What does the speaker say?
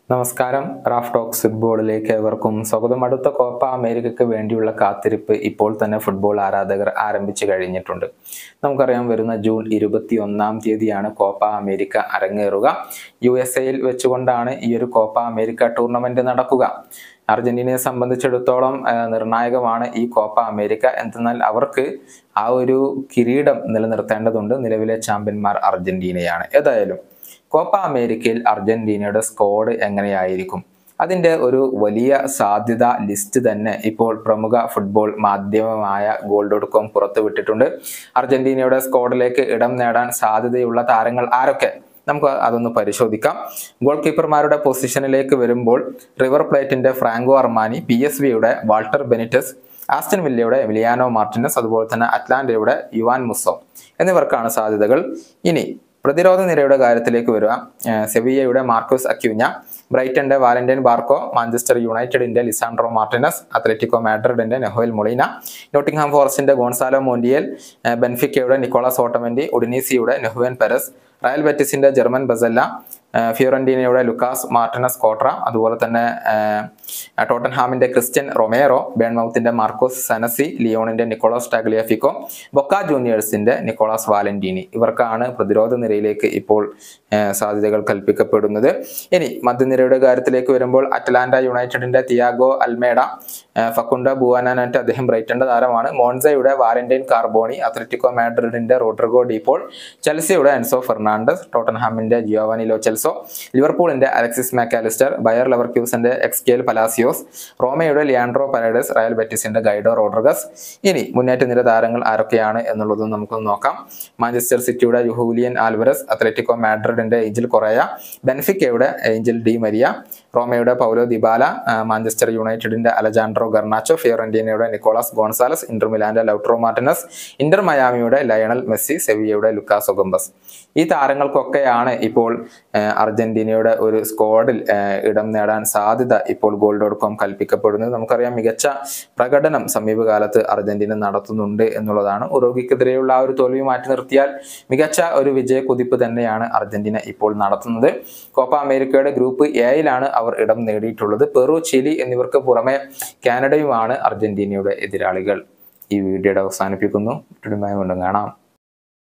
നമസ്കാരം Raf talks ഫുട്ബോളിലേക്ക് ഏവർക്കും സ്വാഗതം അടുത്ത കോപ്പ അമേരിക്കയ്ക്ക് വേണ്ടിയുള്ള കാത്തിരിപ്പ് ഇപ്പോൾ തന്നെ ഫുട്ബോൾ ആരാധകർ ആരംഭിച്ചു കഴിഞ്ഞിട്ടുണ്ട് നമുക്കറിയാം വരുന്ന ജൂൺ ഇരുപത്തി ഒന്നാം തീയതിയാണ് കോപ്പ അമേരിക്ക അരങ്ങേറുക യു എസ് എയിൽ വെച്ചുകൊണ്ടാണ് ഈ ഒരു കോപ്പ അമേരിക്ക ടൂർണമെന്റ് നടക്കുക അർജന്റീനയെ സംബന്ധിച്ചിടത്തോളം ആ, നിർണായകമാണ് ഈ കോപ്പ അമേരിക്ക എന്തെന്നാൽ അവർക്ക് ആ ഒരു കിരീടം നിലനിർത്തേണ്ടതുണ്ട് നിലവിലെ ചാമ്പ്യന്മാർ അർജന്റീനയാണ് ഏതായാലും കോപ്പ അമേരിക്കയിൽ അർജന്റീനയുടെ സ്ക്വാഡ് എങ്ങനെയായിരിക്കും അതിന്റെ ഒരു വലിയ സാധ്യത ലിസ്റ്റ് തന്നെ ഇപ്പോൾ പ്രമുഖ ഫുട്ബോൾ മാധ്യമമായ ഗോൾ ഡോട്ട് കോം പുറത്തുവിട്ടിട്ടുണ്ട് അർജന്റീനയുടെ സ്ക്വാഡിലേക്ക് ഇടം നേടാൻ സാധ്യതയുള്ള താരങ്ങൾ ആരൊക്കെ നമുക്ക് അതൊന്ന് പരിശോധിക്കാം ഗോൾ കീപ്പർമാരുടെ പൊസിഷനിലേക്ക് വരുമ്പോൾ റിവർ പ്ലേറ്റിന്റെ ഫ്രാങ്കോ അർമാനി പി എസ് വിയുടെ വാൾട്ടർ ബെനിറ്റസ് ആസ്റ്റൻ വില്ലയുടെ എമിലിയാനോ മാർട്ടിനസ് അതുപോലെ തന്നെ അറ്റ്ലാന്റയുടെ യുവാൻ മുസോ എന്നിവർക്കാണ് സാധ്യതകൾ ഇനി പ്രതിരോധ നിരയുടെ കാര്യത്തിലേക്ക് വരിക ഏഹ് സെവിയയുടെ മാർക്കോസ് അക്യൂഞ്ഞ ബ്രൈറ്റന്റെ വാലന്റൈൻ ബാർക്കോ മാഞ്ചസ്റ്റർ യുണൈറ്റഡിന്റെ ലിസാൻഡ്രോ മാർട്ടിനസ് അത്ലറ്റിക്കോ മാഡ്രിഡിന്റെ നെഹോയിൽ മൊളീന നോട്ടിംഗ്ഹാം ഫോറസ്റ്റിന്റെ ഗോൺസാലോ മോണ്ടിയൽ ഏഹ് ബെൻഫിക്കയുടെ നിക്കോളാസ് ഓട്ടമൻഡി ഉഡിനീസിയുടെ നെഹുവൻ പെരസ് റയൽ ബെറ്റിസിന്റെ ജർമ്മൻ ബസല്ല ഏഹ് ഫിയോറന്റീനയുടെ ലുക്കാസ് മാർട്ടിനസ് കോട്ര അതുപോലെ തന്നെ ഏഹ് ടോട്ടൻഹാമിന്റെ ക്രിസ്ത്യൻ റൊമേറോ ബേൺമൗത്തിന്റെ മാർക്കോസ് സനസി ലിയോണിന്റെ നിക്കോളാസ് ടാഗ്ലിയഫിക്കോ ബൊക്ക ജൂനിയേഴ്സിന്റെ നിക്കോളാസ് വാലന്റീനി ഇവർക്കാണ് പ്രതിരോധ നിരയിലേക്ക് ഇപ്പോൾ ഏഹ് സാധ്യതകൾ കൽപ്പിക്കപ്പെടുന്നത് ഇനി മധ്യനിരയുടെ കാര്യത്തിലേക്ക് വരുമ്പോൾ അറ്റ്ലാന്റ യുണൈറ്റഡിന്റെ തിയാഗോ അൽമേഡ ഏഹ് ഫക്കുണ്ട ബുവാനാനായിട്ട് അദ്ദേഹം ബ്രൈറ്റന്റെ താരമാണ് മോൺസയുടെ വാലന്റൈൻ കാർബോണി അത്ലറ്റിക്കോ മാഡ്രിഡിന്റെ റോഡ്രിഗോ ഡീപോൾ ചെൽസിയുടെ എൻസോ ഫെർണാണ്ടസ് ടോട്ടൻഹാമിന്റെ ജിയോവാനി ലോ ചെൽസോ ലിവർപൂളിന്റെ അലക്സിസ് മാക്കാലിസ്റ്റർ ബയർ ലെവർക്യൂസിന്റെ എക്സ്കേൽ പലാസിയോസ് റോമയുടെ ലിയാൻഡ്രോ പരേഡസ് റയൽ ബെറ്റിസിന്റെ ഗൈഡോ റോഡ്രിഗസ് ഇനി മുന്നേറ്റ നിര താരങ്ങൾ ആരൊക്കെയാണ് എന്നുള്ളതും നമുക്കൊന്ന് നോക്കാം മാഞ്ചസ്റ്റർ സിറ്റിയുടെ യുഹൂലിയൻ ആൽവരസ് അത്ലറ്റിക്കോ മാഡ്രിഡിന്റെ ഏഞ്ചൽ കൊറയ ബെൻഫിക്കയുടെ ഏഞ്ചൽ ഡി മരിയ റോമയുടെ പൗലോ ദിബാല ആ, മാഞ്ചസ്റ്റർ യുണൈറ്റഡിന്റെ അലജാൻഡ്രോ ഗർണാച്ചോ ഫിയോറന്റീനയുടെ നിക്കോളാസ് ഗോൺസാലസ് ഇന്റർ മിലാന്റെ ലൗട്രോ മാർട്ടിനസ് ഇന്റർ മയാമിയുടെ ലയണൽ മെസ്സി സെവിയയുടെ ലുക്കാസ് ഒഗംബസ് ഈ താരങ്ങൾക്കൊക്കെയാണ് ഇപ്പോൾ ആ, അർജന്റീനയുടെ ഒരു സ്ക്വാഡിൽ ആ, ഇടം നേടാൻ സാധ്യത ഇപ്പോൾ ഗോൾ ഡോട്ട് കോം കൽപ്പിക്കപ്പെടുന്നത് നമുക്കറിയാം മികച്ച പ്രകടനം സമീപകാലത്ത് അർജന്റീന നടത്തുന്നുണ്ട് എന്നുള്ളതാണ് ഉറോഗിക്കെതിരെയുള്ള ആ ഒരു തോൽവി മാറ്റി നിർത്തിയാൽ മികച്ച ഒരു വിജയ കുതിപ്പ് തന്നെയാണ് അർജന്റീന ഇപ്പോൾ നടത്തുന്നത് കോപ്പ അമേരിക്കയുടെ ഗ്രൂപ്പ് എയിലാണ് അവർ ഇടം നേടിയിട്ടുള്ളത് പെറു ചിലി എന്നിവർക്ക് പുറമെ കാനഡയുമാണ് അർജന്റീനയുടെ എതിരാളികൾ ഈ വീഡിയോയുടെ അവസാനിപ്പിക്കുന്നു വീണ്ടും കാണാം